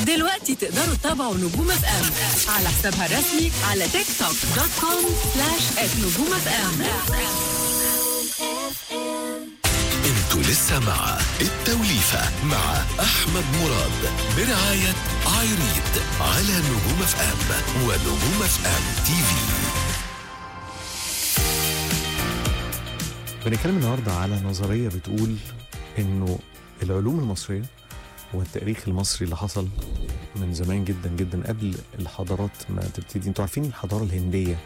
دلوقتي تقدروا تتابعوا نجوم اف ام على حسابها الرسمي على تيك توك دوت كوم سلاش نجوم اف ام انتوا لسه مع التوليفة مع أحمد مراد برعاية ايريد على نجوم اف ام ونجوم اف ام تي في بنتكلم النهارده على نظريه بتقول انه العلوم المصريه والتاريخ المصري اللي حصل من زمان جدا جدا قبل الحضارات ما تبتدي انتوا عارفين الحضاره الهنديه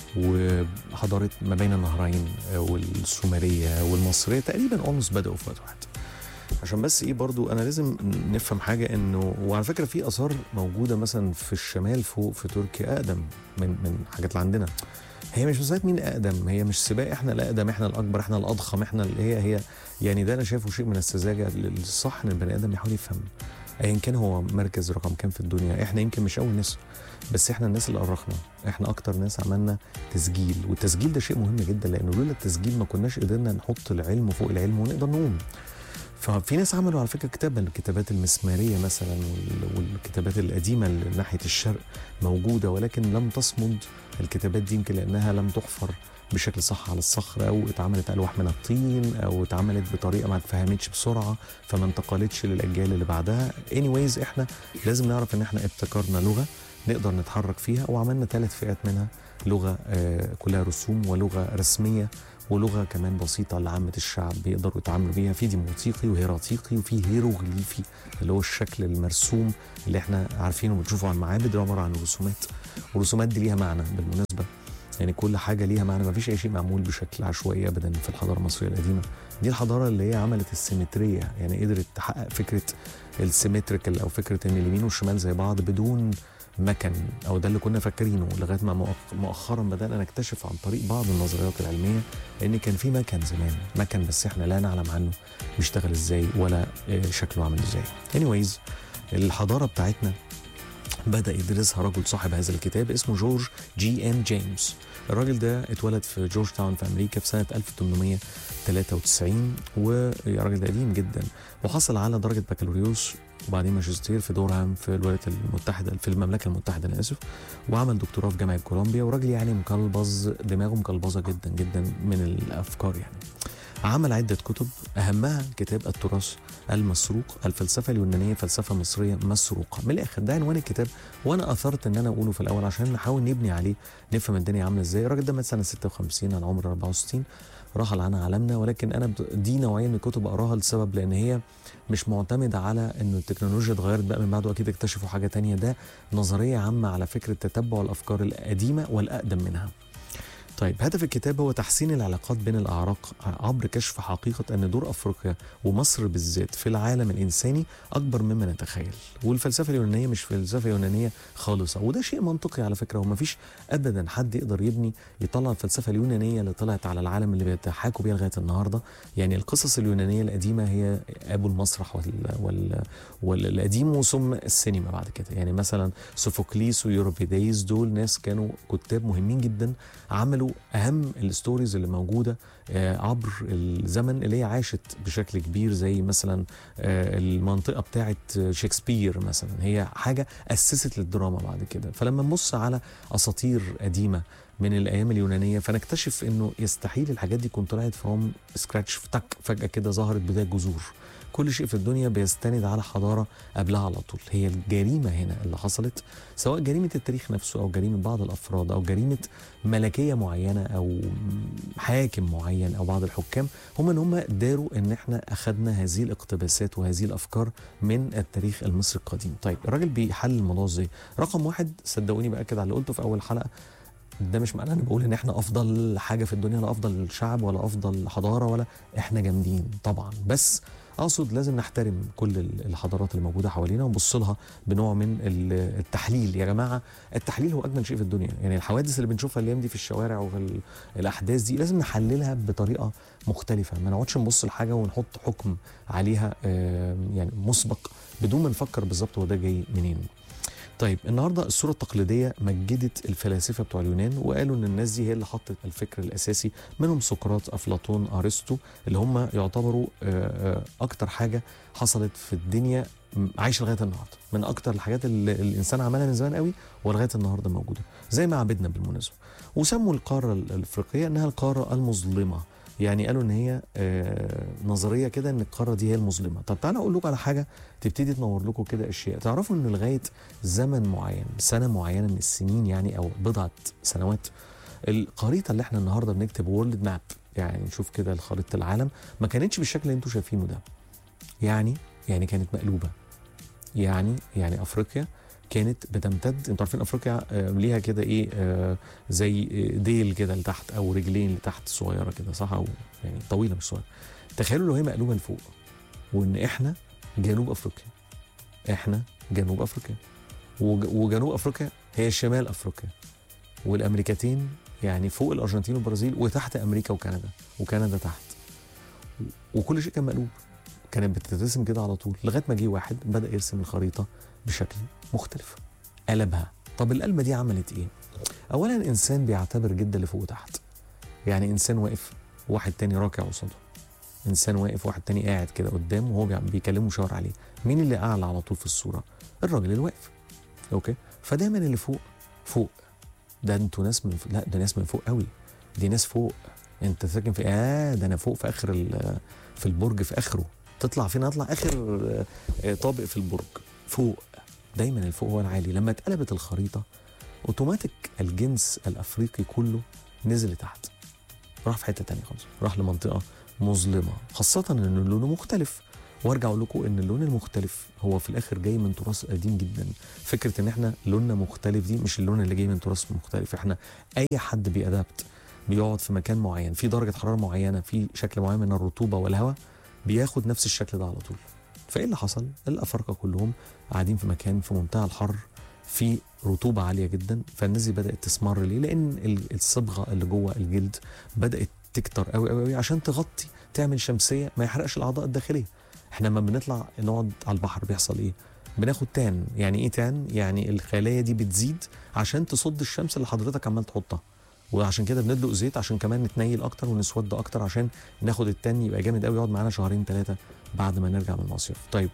وحضاره ما بين النهرين والسومريه والمصريه تقريبا اولموست بداوا في وقت واحد عشان بس ايه برضو انا لازم نفهم حاجه انه وعلى فكره في اثار موجوده مثلا في الشمال فوق في تركيا اقدم من من حاجات اللي عندنا هي مش مسألة مين أقدم هي مش سباق إحنا الأقدم إحنا الأكبر إحنا الأضخم إحنا اللي هي هي يعني ده أنا شايفه شيء من السذاجة الصح إن البني آدم يحاول يفهم أيا كان هو مركز رقم كام في الدنيا إحنا يمكن مش أول ناس بس إحنا الناس اللي أرخنا إحنا أكتر ناس عملنا تسجيل والتسجيل ده شيء مهم جدا لأنه لولا التسجيل ما كناش قدرنا نحط العلم فوق العلم ونقدر نقوم ففي ناس عملوا على فكره كتاب الكتابات المسماريه مثلا وال- والكتابات القديمه اللي ناحيه الشرق موجوده ولكن لم تصمد الكتابات دي يمكن لانها لم تحفر بشكل صح على الصخر او اتعملت الواح من الطين او اتعملت بطريقه ما اتفهمتش بسرعه فما انتقلتش للاجيال اللي بعدها anyways احنا لازم نعرف ان احنا ابتكرنا لغه نقدر نتحرك فيها وعملنا ثلاث فئات منها لغه آه، كلها رسوم ولغه رسميه ولغه كمان بسيطه لعامه الشعب بيقدروا يتعاملوا بيها في ديموتيقي وهيراتيقي وفي هيروغليفي اللي هو الشكل المرسوم اللي احنا عارفينه وبنشوفه على المعابد اللي هو عباره عن رسومات والرسومات دي ليها معنى بالمناسبه يعني كل حاجه ليها معنى ما فيش اي شيء معمول بشكل عشوائي ابدا في الحضاره المصريه القديمه دي الحضاره اللي هي عملت السيمتريه يعني قدرت تحقق فكره السيمتريكال او فكره ان اليمين والشمال زي بعض بدون مكن او ده اللي كنا فاكرينه لغايه ما مؤخ- مؤخرا بدانا نكتشف عن طريق بعض النظريات العلميه ان كان في مكن زمان مكن بس احنا لا نعلم عنه بيشتغل ازاي ولا آه، شكله عامل ازاي anyways الحضاره بتاعتنا بدا يدرسها رجل صاحب هذا الكتاب اسمه جورج جي ان جيمس الراجل ده اتولد في جورج تاون في امريكا في سنه 1893 والراجل ده قديم جدا وحصل على درجه بكالوريوس وبعدين ماجستير في دورهام في الولايات المتحده في المملكه المتحده انا اسف وعمل دكتوراه في جامعه كولومبيا وراجل يعني مكلبظ دماغه مكلبظه جدا جدا من الافكار يعني عمل عدة كتب أهمها كتاب التراث المسروق الفلسفة اليونانية فلسفة مصرية مسروقة من الآخر ده عنوان الكتاب وأنا أثرت إن أنا أقوله في الأول عشان نحاول نبني عليه نفهم الدنيا عاملة إزاي الراجل ده مات سنة 56 عن عمر 64 رحل عنها عالمنا ولكن أنا بت- دي نوعية من الكتب أقراها لسبب لأن هي مش معتمدة على إنه التكنولوجيا اتغيرت بقى من بعده أكيد اكتشفوا حاجة تانية ده نظرية عامة على فكرة تتبع الأفكار القديمة والأقدم منها طيب هدف الكتاب هو تحسين العلاقات بين الأعراق عبر كشف حقيقة أن دور أفريقيا ومصر بالذات في العالم الإنساني أكبر مما نتخيل والفلسفة اليونانية مش فلسفة يونانية خالصة وده شيء منطقي على فكرة ومفيش أبدا حد يقدر يبني يطلع الفلسفة اليونانية اللي طلعت على العالم اللي بيتحاكوا بيها لغاية النهاردة يعني القصص اليونانية القديمة هي أبو المسرح وال... وال... والقديم وثم السينما بعد كده يعني مثلا سوفوكليس ويوروبيديز دول ناس كانوا كتاب مهمين جدا عملوا اهم الستوريز اللي موجوده آه، عبر الزمن اللي هي عاشت بشكل كبير زي مثلا آه، المنطقه بتاعه شكسبير مثلا هي حاجه اسست للدراما بعد كده فلما نبص على اساطير قديمه من الايام اليونانيه فنكتشف انه يستحيل الحاجات دي كنت طلعت فروم سكراتش تك فجاه كده ظهرت بدايه جذور كل شيء في الدنيا بيستند على حضاره قبلها على طول هي الجريمه هنا اللي حصلت سواء جريمه التاريخ نفسه او جريمه بعض الافراد او جريمه ملكيه معينه او حاكم معين او بعض الحكام هم ان هم داروا ان احنا اخذنا هذه الاقتباسات وهذه الافكار من التاريخ المصري القديم طيب الراجل بيحلل الموضوع ازاي رقم واحد صدقوني باكد على اللي قلته في اول حلقه ده مش معناه اني بقول ان احنا افضل حاجه في الدنيا ولا افضل شعب ولا افضل حضاره ولا احنا جامدين طبعا بس اقصد لازم نحترم كل الحضارات اللي موجوده حوالينا ونبص لها بنوع من ال- التحليل يا جماعه التحليل هو اجمل شيء في الدنيا يعني الحوادث اللي بنشوفها الايام دي في الشوارع وفي الاحداث دي لازم نحللها بطريقه مختلفه ما نقعدش نبص لحاجه ونحط حكم عليها آه، يعني مسبق بدون ما نفكر بالظبط هو ده جاي منين طيب النهارده الصوره التقليديه مجدت الفلاسفه بتوع اليونان وقالوا ان الناس دي هي اللي حطت الفكر الاساسي منهم سقراط افلاطون ارسطو اللي هم يعتبروا آه، آه، اكتر حاجه حصلت في الدنيا م- عايشه لغايه النهارده من اكتر الحاجات اللي الانسان عملها من زمان قوي ولغايه النهارده موجوده زي معابدنا بالمناسبه وسموا القاره ال- الافريقيه انها القاره المظلمه يعني قالوا ان هي آه، نظريه كده ان القاره دي هي المظلمه طب تعالى اقول لكم على حاجه تبتدي تنور لكم كده اشياء تعرفوا ان لغايه زمن معين سنه معينه من السنين يعني او بضعه سنوات الخريطه اللي احنا النهارده بنكتب وورلد ماب يعني نشوف كده خريطه العالم ما كانتش بالشكل اللي انتم شايفينه ده يعني يعني كانت مقلوبه يعني يعني افريقيا كانت بتمتد انتوا عارفين افريقيا آه، ليها كده ايه آه، زي آه، ديل كده لتحت او رجلين لتحت صغيره كده صح او يعني طويله مش صغيره تخيلوا لو هي مقلوبه لفوق وان احنا جنوب افريقيا احنا جنوب افريقيا وج- وجنوب افريقيا هي شمال افريقيا والامريكتين يعني فوق الارجنتين والبرازيل وتحت امريكا وكندا وكندا تحت وكل شيء كان مقلوب كانت بتترسم كده على طول لغايه ما جه واحد بدا يرسم الخريطه بشكل مختلف قلبها طب القلبه دي عملت ايه اولا انسان بيعتبر جدا اللي فوق وتحت يعني انسان واقف واحد تاني راكع قصاده انسان واقف واحد تاني قاعد كده قدامه وهو بيع- بيكلمه وشاور عليه مين اللي اعلى على طول في الصوره الراجل اللي واقف اوكي فدايما اللي فوق فوق ده انتوا ناس من لا ده ناس من فوق قوي دي ناس فوق انت ساكن في اه ده انا فوق في اخر ال- في البرج في اخره تطلع فين اطلع اخر آه، آه، طابق في البرج فوق دايما الفوق هو العالي لما اتقلبت الخريطه اوتوماتيك الجنس الافريقي كله نزل لتحت راح في حته تانية خالص راح لمنطقه مظلمه خاصه ان لونه مختلف وارجع اقول لكم ان اللون المختلف هو في الاخر جاي من تراث قديم جدا فكره ان احنا لوننا مختلف دي مش اللون اللي جاي من تراث مختلف احنا اي حد بيأدابت بيقعد في مكان معين في درجه حراره معينه في شكل معين من الرطوبه والهواء بياخد نفس الشكل ده على طول فايه اللي حصل الافارقه كلهم قاعدين في مكان في منتهى الحر في رطوبه عاليه جدا فالناس دي بدات تسمر ليه لان ال- الصبغه اللي جوه الجلد بدات تكتر قوي قوي قوي عشان تغطي تعمل شمسيه ما يحرقش الاعضاء الداخليه احنا لما بنطلع نقعد على البحر بيحصل ايه بناخد تان يعني ايه تان يعني الخلايا دي بتزيد عشان تصد الشمس اللي حضرتك عمال تحطها وعشان كده بندلق زيت عشان كمان نتنيل اكتر ونسود اكتر عشان ناخد التان يبقى جامد قوي يقعد معانا شهرين ثلاثه بعد ما نرجع من المصيف طيب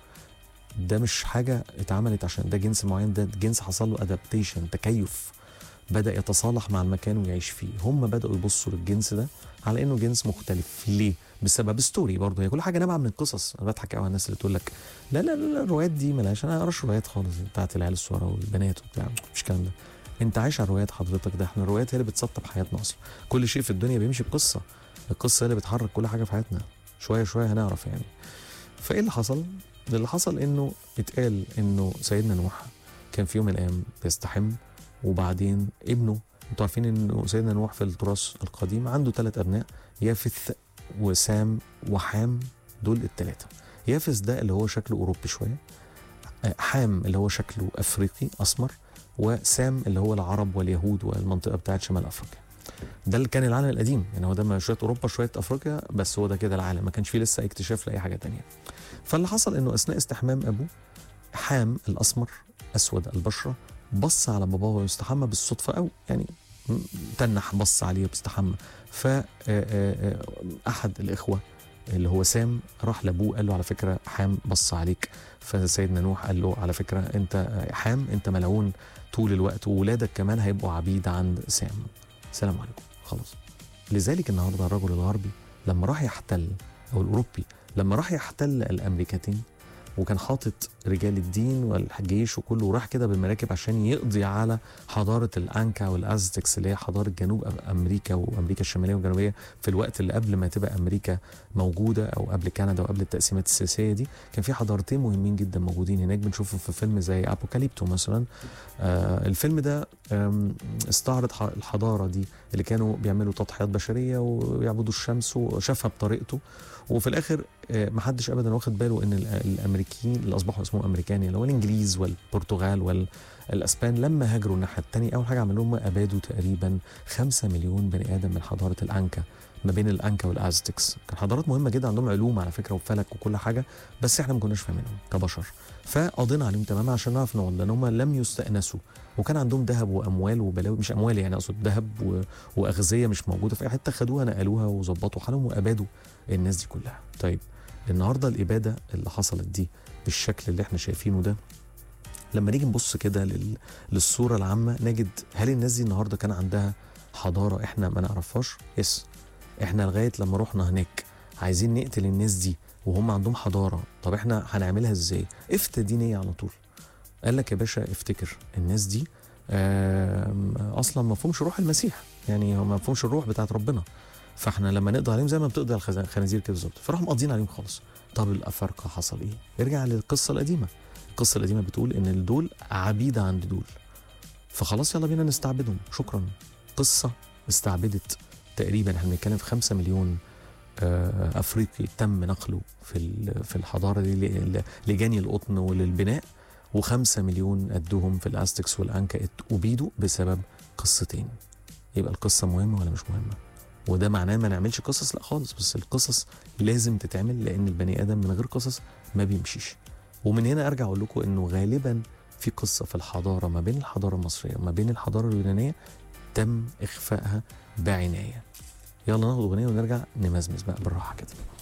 ده مش حاجه اتعملت عشان ده جنس معين ده جنس حصل له ادابتيشن تكيف بدا يتصالح مع المكان ويعيش فيه هم بداوا يبصوا للجنس ده على انه جنس مختلف ليه بسبب ستوري برضه هي كل حاجه نابعه من القصص انا بضحك قوي على الناس اللي تقول لك لا لا لا لا، الروايات دي ملهاش انا قراش روايات خالص بتاعت العيال الصغيره والبنات وبتاع مش الكلام ده انت عايش على الروايات حضرتك ده احنا الروايات هي اللي بتسطب حياتنا اصلا كل شيء في الدنيا بيمشي بقصه القصه هي اللي بتحرك كل حاجه في حياتنا شويه شويه هنعرف يعني فايه اللي حصل اللي حصل انه اتقال انه سيدنا نوح كان في يوم من الايام بيستحم وبعدين ابنه انتوا عارفين انه سيدنا نوح في التراث القديم عنده ثلاث ابناء يافث وسام وحام دول الثلاثه يافث ده اللي هو شكله اوروبي شويه آه، حام اللي هو شكله افريقي اسمر وسام اللي هو العرب واليهود والمنطقه بتاعت شمال افريقيا ده اللي كان العالم القديم يعني هو ده ما شويه اوروبا شويه افريقيا بس هو ده كده العالم ما كانش فيه لسه اكتشاف لاي حاجه تانية فاللي حصل انه اثناء استحمام ابوه حام الاسمر اسود البشره بص على باباه وهو يستحمى بالصدفه او يعني م- تنح بص عليه وبيستحمى ف آه، آه، آه، احد الاخوه اللي هو سام راح لابوه قال له على فكره حام بص عليك فسيدنا نوح قال له على فكره انت آه، حام انت ملعون طول الوقت وولادك كمان هيبقوا عبيد عند سام سلام عليكم خلاص لذلك النهارده الرجل الغربي لما راح يحتل او الاوروبي لما راح يحتل الامريكتين وكان حاطط رجال الدين والجيش وكله وراح كده بالمراكب عشان يقضي على حضاره الانكا والازتكس اللي هي حضاره جنوب أم- امريكا وامريكا الشماليه والجنوبيه في الوقت اللي قبل ما تبقى امريكا موجوده او قبل كندا وقبل التقسيمات السياسيه دي كان في حضارتين مهمين جدا موجودين هناك بنشوفهم في فيلم زي ابوكاليبتو مثلا آه الفيلم ده آم، استعرض ح- الحضاره دي اللي كانوا بيعملوا تضحيات بشريه ويعبدوا الشمس وشافها بطريقته وفي الاخر آه، محدش ابدا واخد باله ان ال- الامريكيين اللي اصبحوا اسمهم امريكان اللي هو الانجليز والبرتغال والاسبان لما هاجروا الناحيه الثانيه اول حاجه عملوهم ابادوا تقريبا 5 مليون بني ادم من حضاره الانكا ما بين الانكا والازتكس كان حضارات مهمه جدا عندهم علوم على فكره وفلك وكل حاجه بس احنا ما كناش فاهمينهم كبشر فقضينا عليهم تماما عشان نعرف نقعد لان هم لم يستانسوا وكان عندهم ذهب واموال وبلاوي مش اموال يعني اقصد ذهب و... واغذيه مش موجوده في اي حته خدوها نقلوها وظبطوا حالهم وابادوا الناس دي كلها طيب النهارده الاباده اللي حصلت دي بالشكل اللي احنا شايفينه ده لما نيجي نبص كده لل... للصوره العامه نجد هل الناس دي النهارده كان عندها حضاره احنا ما نعرفهاش يس احنا لغايه لما رحنا هناك عايزين نقتل الناس دي وهم عندهم حضاره طب احنا هنعملها ازاي افتى دينيه على طول قال لك يا باشا افتكر الناس دي آم، اصلا ما فهمش روح المسيح يعني ما فهمش الروح بتاعت ربنا فاحنا لما نقضي عليهم زي ما بتقضي على الخز- الخنازير كده بالظبط فراحوا مقضيين عليهم خالص طب الافارقه حصل ايه ارجع للقصه القديمه القصه القديمه بتقول ان دول عبيده عند دول فخلاص يلا بينا نستعبدهم شكرا قصه استعبدت تقريبا احنا بنتكلم في 5 مليون آه، افريقي تم نقله في ال- في الحضاره دي ل- ل- لجني القطن وللبناء وخمسة مليون قدهم في الاستكس والانكا ات- ابيدوا بسبب قصتين يبقى القصه مهمه ولا مش مهمه وده معناه ما نعملش قصص لا خالص بس القصص لازم تتعمل لان البني ادم من غير قصص ما بيمشيش ومن هنا ارجع اقول لكم انه غالبا في قصه في الحضاره ما بين الحضاره المصريه وما بين الحضاره اليونانيه تم اخفائها بعنايه يلا ناخد اغنيه ونرجع نمزمز بقى بالراحه كده